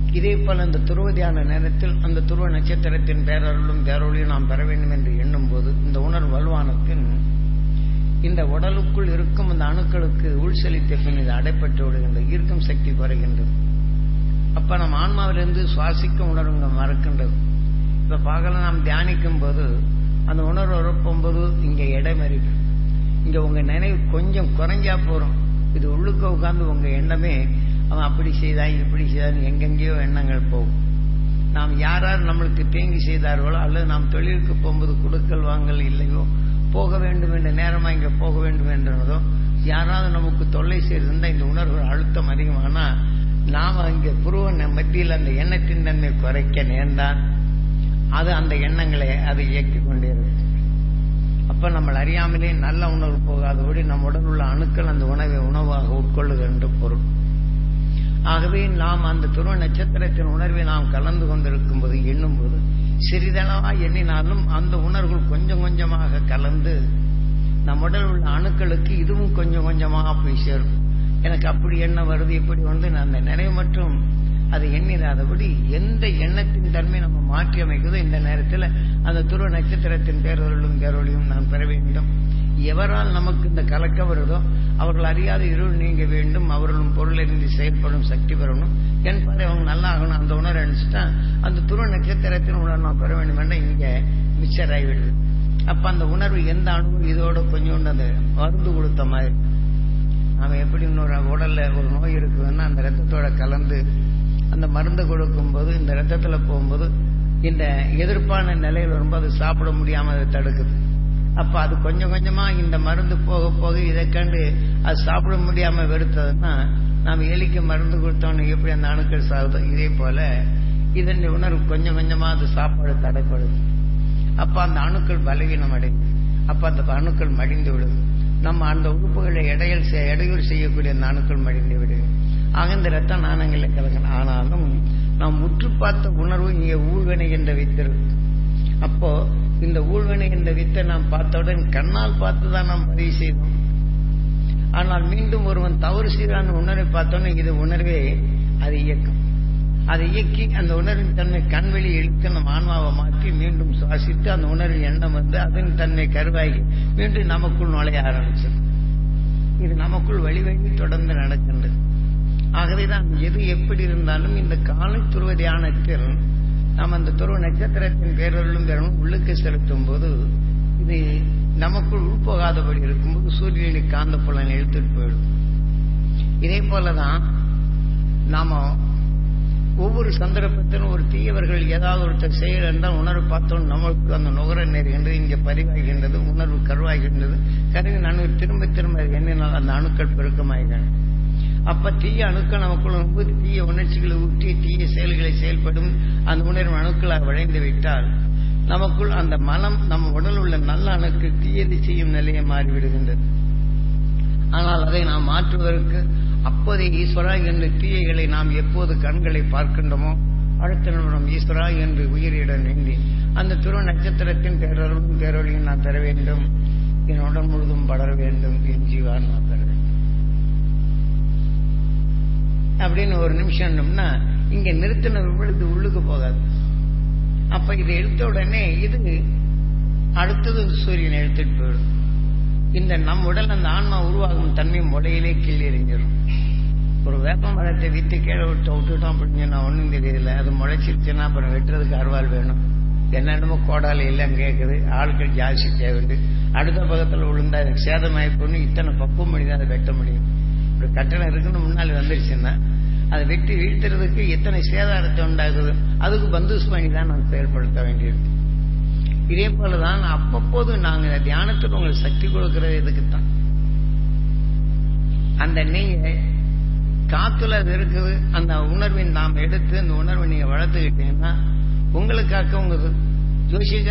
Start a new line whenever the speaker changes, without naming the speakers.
இதே போல அந்த துருவதியான நேரத்தில் அந்த துருவ நட்சத்திரத்தின் பேரருளும் பேரொழியும் நாம் பெற வேண்டும் என்று எண்ணும் போது இந்த உணர்வு வலுவானத்தின் இந்த உடலுக்குள் இருக்கும் அந்த அணுக்களுக்கு உள் செலுத்திய பின் இது அடைப்பட்டு விடுகின்றது ஈர்க்கும் சக்தி குறைகின்றது அப்ப நம்ம ஆன்மாவிலிருந்து சுவாசிக்க உணர்வுங்க மறக்கின்றது இப்ப பகல நாம் தியானிக்கும் போது அந்த உணர்வு உறப்பும்போது இங்க இடமறிக்கும் இங்க உங்க நினைவு கொஞ்சம் குறைஞ்சா போறோம் இது உள்ளுக்க உட்கார்ந்து உங்க எண்ணமே அவன் அப்படி செய்தான் இப்படி செய்தான் எங்கெங்கேயோ எண்ணங்கள் போகும் நாம் யார் யார் நம்மளுக்கு தேங்கி செய்தார்களோ அல்லது நாம் தொழிலுக்கு போகும்போது கொடுக்கல் வாங்கல் இல்லையோ போக வேண்டும் என்ற நேரமா இங்க போக வேண்டும் என்றதோ யாராவது நமக்கு தொல்லை செய்திருந்தா இந்த உணர்வு அழுத்தம் அதிகமானா நாம இங்க புருவ மத்தியில் அந்த எண்ணத்தின் தன்மை குறைக்க நேர்ந்தான் அது அந்த எண்ணங்களை அதை இயக்கிக் கொண்டே இருக்கும் அப்ப நம்ம அறியாமலே நல்ல உணர்வு போகாதபடி நம் உடல் உள்ள அணுக்கள் அந்த உணவை உணவாக உட்கொள்ளுகின்ற பொருள் ஆகவே நாம் அந்த துருவ நட்சத்திரத்தின் உணர்வை நாம் கலந்து கொண்டிருக்கும் போது எண்ணும் போது சிறிதளவா எண்ணினாலும் அந்த உணர்வுகள் கொஞ்சம் கொஞ்சமாக கலந்து நம் உடல் உள்ள அணுக்களுக்கு இதுவும் கொஞ்சம் கொஞ்சமாக போய் சேரும் எனக்கு அப்படி எண்ணம் வருது இப்படி வந்து அந்த நினைவு மற்றும் அதை எண்ணிடாதபடி எந்த எண்ணத்தின் தன்மை நம்ம மாற்றி அமைக்குதோ இந்த நேரத்தில் அந்த துருவ நட்சத்திரத்தின் பேரொருளும் பேரொழியும் நாம் பெற வேண்டும் எவரால் நமக்கு இந்த கலக்க வருதோ அவர்கள் அறியாத இருள் நீங்க வேண்டும் அவர்களும் பொருளிருந்து செயல்படும் சக்தி பெறணும் என்பதை அவங்க நல்லா ஆகணும் அந்த உணர்வு அணிச்சுட்டா அந்த துருவ நட்சத்திரத்தின் உணர்வு நான் பெற வேண்டும் என்ற இங்க மிக்சர் ஆகிவிடுது அப்ப அந்த உணர்வு எந்த அணுவும் இதோட கொஞ்சோண்டு அந்த மருந்து கொடுத்த மாதிரி நாம எப்படி இன்னொரு உடல்ல ஒரு நோய் இருக்குதுன்னா அந்த ரத்தத்தோட கலந்து அந்த மருந்து கொடுக்கும் போது இந்த ரத்தத்துல போகும்போது இந்த எதிர்ப்பான நிலையில் வரும்போது அது சாப்பிட முடியாம அதை தடுக்குது அப்ப அது கொஞ்சம் கொஞ்சமா இந்த மருந்து போக போக இதை கண்டு அது சாப்பிட முடியாம வெறுத்ததுன்னா நாம் எலிக்கு மருந்து கொடுத்தோன்னு எப்படி அந்த அணுக்கள் சாகுதோ இதே போல இதன் உணர்வு கொஞ்சம் கொஞ்சமா அது சாப்பாடு தடைப்படுது அப்ப அந்த அணுக்கள் பலவீனம் அடையுது அப்ப அந்த அணுக்கள் மடிந்து விடுது நம்ம அந்த உறுப்புகளை இடையில் இடையூறு செய்யக்கூடிய அந்த அணுக்கள் மடிந்து விடுது ஆக இந்த ரத்த நாணங்களை கலக்கணும் ஆனாலும் நாம் முற்று பார்த்த உணர்வு இங்கே ஊழ்வினை என்ற வித்திருக்கு அப்போ இந்த ஊழ்வினை என்ற வித்தை நாம் பார்த்தவுடன் கண்ணால் பார்த்துதான் நாம் பதிவு செய்தோம் ஆனால் மீண்டும் ஒருவன் தவறு செய்தான உணர்வை பார்த்தோன்னே இது உணர்வே அது இயக்கும் அதை இயக்கி அந்த உணர்வின் தன்மை கண்வெளி இழுத்து நம்ம ஆன்மாவை மாற்றி மீண்டும் சுவாசித்து அந்த உணர்வின் எண்ணம் வந்து அதன் தன்மை கருவாகி மீண்டும் நமக்குள் நுழைய ஆரம்பிச்சது இது நமக்குள் வழி வழி தொடர்ந்து நடக்கின்றது ஆகவேதான் எது எப்படி இருந்தாலும் இந்த காலை துருவ தியானத்தில் நாம் அந்த துருவ நட்சத்திரத்தின் பேரொருளும் பெறணும் உள்ளுக்கு செலுத்தும் போது இது நமக்குள் உள்போகாதபடி இருக்கும்போது சூரியனுக்கு காந்த புலன் இழுத்துட்டு போயிடும் இதே போலதான் நாம ஒவ்வொரு சந்தர்ப்பத்திலும் ஒரு தீயவர்கள் ஏதாவது ஒருத்தர் செயல் என்றால் உணர்வு பார்த்தோம் நமக்கு அந்த நுகர நேர்கின்றது இங்கே பதிவாகின்றது உணர்வு கருவாகின்றது கருவின் அணு திரும்ப திரும்ப எண்ணினால் அந்த அணுக்கள் பெருக்கமாகின்றன அப்ப தீய அணுக்கள் நமக்குள் ஒன்பது தீய உணர்ச்சிகளை ஊற்றி தீய செயல்களை செயல்படும் அந்த உணர்வு அணுக்களாக விளைந்து விட்டால் நமக்குள் அந்த மனம் நம்ம உடல் உள்ள நல்ல அணுக்கு தீயது செய்யும் நிலையை மாறிவிடுகின்றது ஆனால் அதை நாம் மாற்றுவதற்கு அப்போதைய ஈஸ்வரா என்று தீயைகளை நாம் எப்போது கண்களை பார்க்கின்றோமோ அடுத்த நிமிடம் ஈஸ்வரா என்று உயிரிடம் வேண்டி அந்த துருவ நட்சத்திரத்தின் பேரருளும் பேரொழியும் நான் பெற வேண்டும் என் உடல் முழுதும் படர வேண்டும் என் ஜீவான் நான் பெற வேண்டும் அப்படின்னு ஒரு நிமிஷம் இருந்தோம்னா இங்க நிறுத்தின விழுது உள்ளுக்கு போகாது அப்ப இதை எடுத்த உடனே இது அடுத்தது சூரியனை எடுத்துட்டு போயிடும் இந்த நம் உடல் அந்த ஆன்மா உருவாகும் தன்மை முளையிலே கீழே எறிஞ்சிடும் ஒரு வேப்ப மரத்தை வித்து கீழே விட்டு விட்டுட்டோம் அப்படின்னு சொன்னா ஒன்றும் தெரியல அது முளைச்சிருச்சுன்னா அப்புறம் வெட்டுறதுக்கு அருவாள் வேணும் என்னென்னமோ கோடாலி எல்லாம் கேட்குது ஆட்கள் ஜாஸ்தி தேவைண்டு அடுத்த பக்கத்தில் விழுந்தா அதுக்கு சேதமாயி பொண்ணு இத்தனை பக்குவம் பண்ணி தான் அதை வெட்ட முடியும் ஒரு கட்டணம் இருக்குன்னு முன்னால் வந்துருச்சுன்னா அதை வெட்டி வீழ்த்துறதுக்கு எத்தனை சேதாரத்தை உண்டாகுது அதுக்கு பந்தோஸ் பண்ணி தான் நாம் செயல்படுத்த வேண்டியிருக்கு இதே போலதான் அப்பப்போது நாங்க தியானத்தில் உங்களுக்கு சக்தி கொடுக்கிறது இதுக்குத்தான் அந்த நீங்க காத்துல அது இருக்குது அந்த உணர்வின் நாம் எடுத்து அந்த உணர்வை நீங்க வளர்த்துக்கிட்டீங்கன்னா உங்களுக்காக உங்க ஜோசிய